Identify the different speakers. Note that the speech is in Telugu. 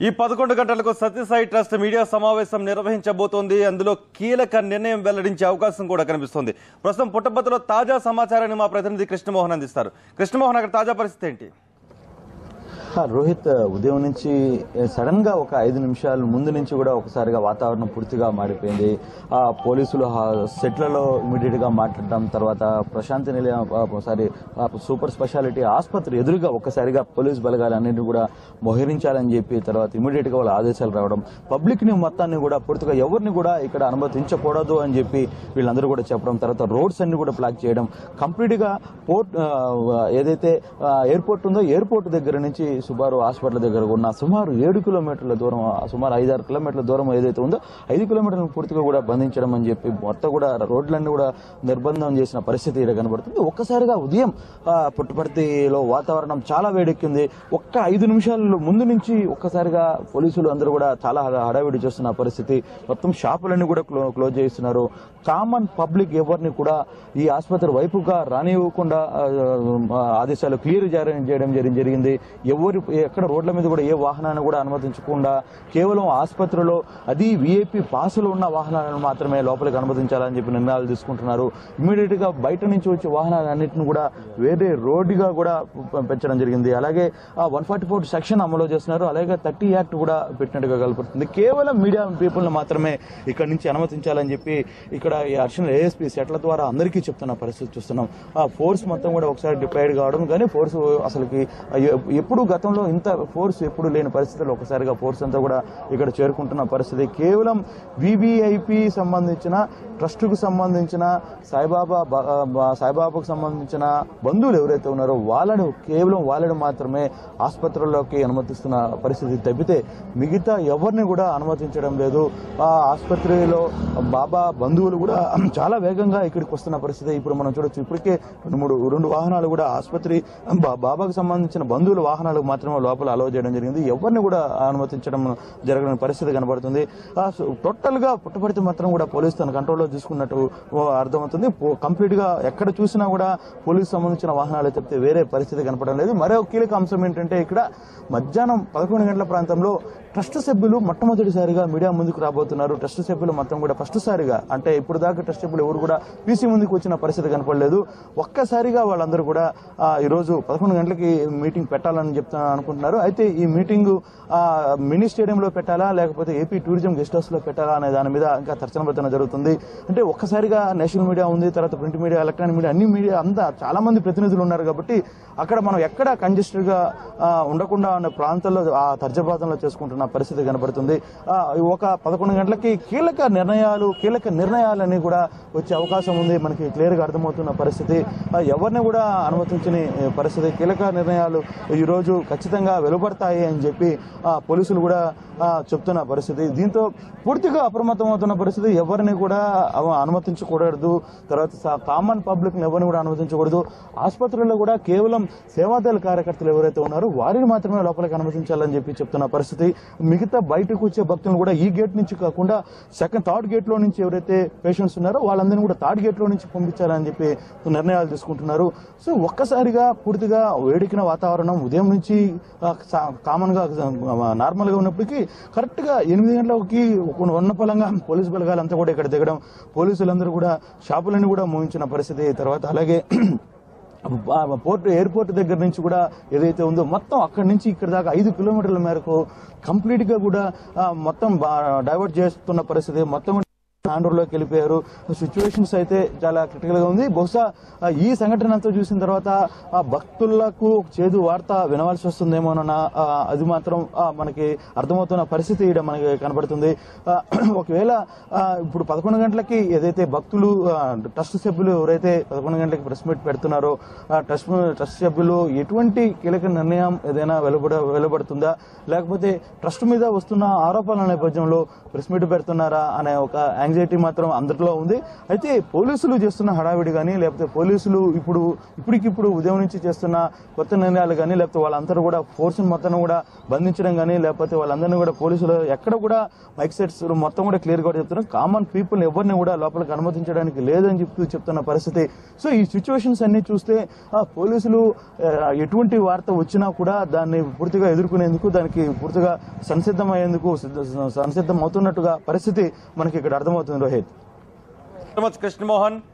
Speaker 1: ఈ పదకొండు గంటలకు సత్యసాయి ట్రస్ట్ మీడియా సమావేశం నిర్వహించబోతోంది అందులో కీలక నిర్ణయం వెల్లడించే అవకాశం కూడా కనిపిస్తోంది ప్రస్తుతం పుట్టపర్తిలో తాజా సమాచారాన్ని మా ప్రతినిధి కృష్ణమోహన్ అందిస్తారు కృష్ణమోహన్ అక్కడ తాజా పరిస్థితి ఏంటి
Speaker 2: ఆ, రోహిత్ ఉదయం నుంచి సడన్ గా ఒక ఐదు నిమిషాల ముందు నుంచి కూడా ఒకసారిగా వాతావరణం పూర్తిగా మారిపోయింది ఆ పోలీసులు ఆ సెట్లలో ఇమీడియట్ గా మాట్లాడడం తర్వాత ప్రశాంతి నిలయం ఆ, ఒకసారి ఆ, సూపర్ స్పెషాలిటీ ఆసుపత్రి ఎదురుగా ఒక్కసారిగా పోలీస్ బలగాలన్నింటినీ కూడా మోహరించాలని చెప్పి తర్వాత ఇమీడియట్ గా వాళ్ళ ఆదేశాలు రావడం పబ్లిక్ ని మొత్తాన్ని కూడా పూర్తిగా ఎవరిని కూడా ఇక్కడ అనుమతించకూడదు అని చెప్పి వీళ్ళందరూ కూడా చెప్పడం తర్వాత రోడ్స్ అన్ని కూడా బ్లాక్ చేయడం కంప్లీట్ గా పోర్ట్ ఆ, ఏదైతే ఆ, ఎయిర్పోర్ట్ ఉందో ఎయిర్పోర్ట్ దగ్గర నుంచి సుమారు హాస్పిటల్ దగ్గర ఉన్న సుమారు ఏడు కిలోమీటర్ల దూరం ఆ, సుమారు ఐదారు కిలోమీటర్ల దూరం ఏదైతే ఉందో ఐదు కిలోమీటర్లను పూర్తిగా కూడా బంధించడం అని చెప్పి మొత్తం కూడా రోడ్లన్నీ కూడా నిర్బంధం చేసిన పరిస్థితి ఇక్కడ కనబడుతుంది ఒక్కసారిగా ఉదయం ఆ, పుట్టపర్తిలో వాతావరణం చాలా వేడెక్కింది ఒక్క ఐదు నిమిషాల ముందు నుంచి ఒక్కసారిగా పోలీసులు అందరూ కూడా చాలా హడా- హడావిడి చేస్తున్న పరిస్థితి మొత్తం షాపులన్నీ కూడా క్లో- క్లోజ్ చేస్తున్నారు కామన్ పబ్లిక్ ఎవరిని కూడా ఈ ఆసుపత్రి వైపుగా రానివ్వకుండా ఆ, ఆ, ఆదేశాలు క్లియర్ జారీ చేయడం జరి- జరిగింది ఎవరు ఎక్కడ రోడ్ల మీద కూడా ఏ వాహనాన్ని కూడా అనుమతించకుండా కేవలం ఆసుపత్రిలో అది విఐపి పాసులు ఉన్న వాహనాలను మాత్రమే లోపలికి అనుమతించాలని చెప్పి నిర్ణయాలు తీసుకుంటున్నారు ఇమీడియట్ గా బయట నుంచి వచ్చే వాహనాలన్నింటిని కూడా వేరే రోడ్డుగా కూడా ప- పెంచడం జరిగింది అలాగే వన్ ఫార్టీ ఫోర్ సెక్షన్ అమలు చేస్తున్నారు అలాగే థర్టీ యాక్ట్ కూడా పెట్టినట్టుగా కలుపుతుంది కేవలం మీడియా పీపుల్ మాత్రమే ఇక్కడ నుంచి అనుమతించాలని చెప్పి ఇక్కడ ఈ అడిషనల్ ఏఎస్పీ సెట్ల ద్వారా అందరికీ చెప్తున్న పరిస్థితి చూస్తున్నాం ఆ ఫోర్స్ మొత్తం కూడా ఒకసారి డిప్లాయిడ్ కావడం కానీ ఫోర్స్ అసలుకి ఎ- ఎప్పుడు గతంలో ఇంత ఫోర్స్ ఎప్పుడు లేని పరిస్థితుల్లో ఒకసారిగా ఫోర్స్ అంతా కూడా ఇక్కడ చేరుకుంటున్న పరిస్థితి కేవలం వివిఐపి సంబంధించిన ట్రస్టుకు సంబంధించిన సాయిబాబా బ- బ- సాయిబాబాకు సంబంధించిన బంధువులు ఎవరైతే ఉన్నారో వాళ్ళని కేవలం వాళ్ళని మాత్రమే ఆసుపత్రుల్లోకి అనుమతిస్తున్న పరిస్థితి తప్పితే మిగతా ఎవరిని కూడా అనుమతించడం లేదు ఆ ఆసుపత్రిలో బాబా బంధువులు కూడా చాలా వేగంగా ఇక్కడికి వస్తున్న పరిస్థితి ఇప్పుడు మనం చూడొచ్చు ఇప్పటికే రెండు మూడు రెండు వాహనాలు కూడా ఆసుపత్రి బా- బాబాకు సంబంధించిన బంధువుల వాహనాలు మాత్రమే లోపల అలౌ చేయడం జరిగింది ఎవరిని కూడా అనుమతించడం జరగని పరిస్థితి కనబడుతుంది ఆ, సో టోటల్ గా పుట్టపడితే మాత్రం కూడా పోలీసు తన కంట్రోల్లో తీసుకున్నట్టు ఓ, అర్థమవుతుంది పో- కంప్లీట్ గా ఎక్కడ చూసినా కూడా పోలీసు సంబంధించిన వాహనాలు చెప్తే వేరే పరిస్థితి కనపడడం లేదు మరో కీలక అంశం ఏంటంటే ఇక్కడ మధ్యాహ్నం పదకొండు గంటల ప్రాంతంలో ట్రస్ట్ సభ్యులు మొట్టమొదటిసారిగా మీడియా ముందుకు రాబోతున్నారు ట్రస్ట్ సభ్యులు మొత్తం కూడా ఫస్ట్ సారిగా అంటే ఇప్పుడు దాకా ట్రస్ట్ సభ్యులు ఎవరు కూడా పీసీ ముందుకు వచ్చిన పరిస్థితి కనపడలేదు ఒక్కసారిగా వాళ్ళందరూ కూడా ఆ, ఈ రోజు పదకొండు గంటలకి మీటింగ్ పెట్టాలని చెప్తా అనుకుంటున్నారు అయితే ఈ మీటింగ్ మినీ స్టేడియంలో పెట్టాలా లేకపోతే ఏపీ టూరిజం గెస్ట్ హౌస్ లో పెట్టాలా అనే దాని మీద ఇంకా తర్చన భర్తన జరుగుతుంది అంటే ఒక్కసారిగా నేషనల్ మీడియా ఉంది తర్వాత ప్రింట్ మీడియా ఎలక్ట్రానిక్ మీడియా అన్ని మీడియా అంతా చాలా మంది ప్రతినిధులు ఉన్నారు కాబట్టి అక్కడ మనం ఎక్కడ కంజెస్టెడ్ గా ఆ, ఉండకుండా ఉన్న ప్రాంతాల్లో ఆ తర్జపాతంలో చేసుకుంటున్న పరిస్థితి కనబడుతుంది ఆ, ఒక పదకొండు గంటలకి కీలక నిర్ణయాలు కీలక నిర్ణయాలన్నీ కూడా వచ్చే అవకాశం ఉంది మనకి క్లియర్ గా అర్థమవుతున్న పరిస్థితి ఆ, ఎవరిని కూడా అనుమతించని ఏ, పరిస్థితి కీలక నిర్ణయాలు ఈ రోజు ఖచ్చితంగా వెలువడతాయి అని చెప్పి ఆ, పోలీసులు కూడా ఆ, చెప్తున్న పరిస్థితి దీంతో పూర్తిగా అప్రమత్తం అవుతున్న పరిస్థితి ఎవరిని కూడా అవ- అనుమతించకూడదు తర్వాత సా- కామన్ పబ్లిక్ ఎవరిని కూడా అనుమతించకూడదు ఆసుపత్రుల్లో కూడా కేవలం సేవాదళ కార్యకర్తలు ఎవరైతే ఉన్నారో వారిని మాత్రమే లోపలికి అనుమతించాలని చెప్పి చెప్తున్న పరిస్థితి మిగతా బయటకు వచ్చే భక్తులను కూడా ఈ గేట్ నుంచి కాకుండా సెకండ్ థర్డ్ గేట్ లో నుంచి ఎవరైతే పేషెంట్స్ ఉన్నారో వాళ్ళందరినీ కూడా థర్డ్ గేట్ లో నుంచి పంపించాలని చెప్పి నిర్ణయాలు తీసుకుంటున్నారు సో ఒక్కసారిగా పూర్తిగా వేడికిన వాతావరణం ఉదయం నుంచి కామన్ గా నార్మల్ గా ఉన్నప్పటికీ కరెక్ట్ గా ఎనిమిది గంటలకి ఉన్న పలంగా పోలీసు బలగాలంతా కూడా ఇక్కడ దిగడం పోలీసులందరూ కూడా షాపులన్నీ కూడా మోయించిన పరిస్థితి తర్వాత అలాగే ఆ పోర్ట్ ఎయిర్పోర్ట్ దగ్గర నుంచి కూడా ఏదైతే ఉందో మొత్తం అక్కడి నుంచి ఇక్కడ దాకా ఐదు కిలోమీటర్ల మేరకు కంప్లీట్ గా కూడా ఆ, మొత్తం డైవర్ట్ చేస్తున్న పరిస్థితి మొత్తం ఆంధ్రలోకి వెళ్ళిపోయారు సిచ్యువేషన్స్ అయితే చాలా క్రిటికల్ గా ఉంది బహుశా ఆ, ఈ సంఘటన అంతా చూసిన తర్వాత ఆ భక్తులకు ఒక చేదు వార్త వినవలసి వస్తుందేమోనన్న ఆ, అది మాత్రం ఆ, మనకి అర్థమవుతున్న పరిస్థితి ఈడ మనకి కనబడుతుంది ఆ, ఒకవేళ ఆ, ఇప్పుడు పదకొండు గంటలకి ఏదైతే భక్తులు ఆ, ట్రస్ట్ సభ్యులు ఎవరైతే పదకొండు గంటలకి ప్రెస్ మీట్ పెడుతున్నారో ఆ ట్రస్ట్ ట్రస్ట్ సభ్యులు ఎటువంటి కీలక నిర్ణయం ఏదైనా వెలువడ వెలువడుతుందా లేకపోతే ట్రస్ట్ మీద వస్తున్న ఆరోపణల నేపథ్యంలో ప్రెస్ మీట్ పెడుతున్నారా అనే ఒక యాంగిల్ యాంగ్జైటీ మాత్రం అందరిలో ఉంది అయితే పోలీసులు చేస్తున్న హడావిడి కానీ లేకపోతే పోలీసులు ఇప్పుడు ఇప్పటికిప్పుడు ఉదయం నుంచి చేస్తున్న కొత్త నిర్ణయాలు కానీ లేకపోతే వాళ్ళందరూ కూడా ఫోర్స్ మొత్తం కూడా బంధించడం కానీ లేకపోతే వాళ్ళందరినీ కూడా పోలీసులు ఎక్కడ కూడా మైక్ సెట్స్ మొత్తం కూడా క్లియర్ గా చెప్తున్నారు కామన్ పీపుల్ ఎవరిని కూడా లోపలికి అనుమతించడానికి లేదని చెప్తూ చెప్తున్న పరిస్థితి సో ఈ సిచ్యువేషన్స్ అన్ని చూస్తే ఆ, పోలీసులు ఆ, ఎటువంటి వార్త వచ్చినా కూడా దాన్ని పూర్తిగా ఎదుర్కొనేందుకు దానికి పూర్తిగా సంసిద్ధమయ్యేందుకు సిద్ధ- సంసిద్ధం అవుతున్నట్టుగా పరిస్థితి మనకి ఇక్కడ అర్థమవుతుంది రోహిత్
Speaker 1: మచ్ కృష్ణమోహన్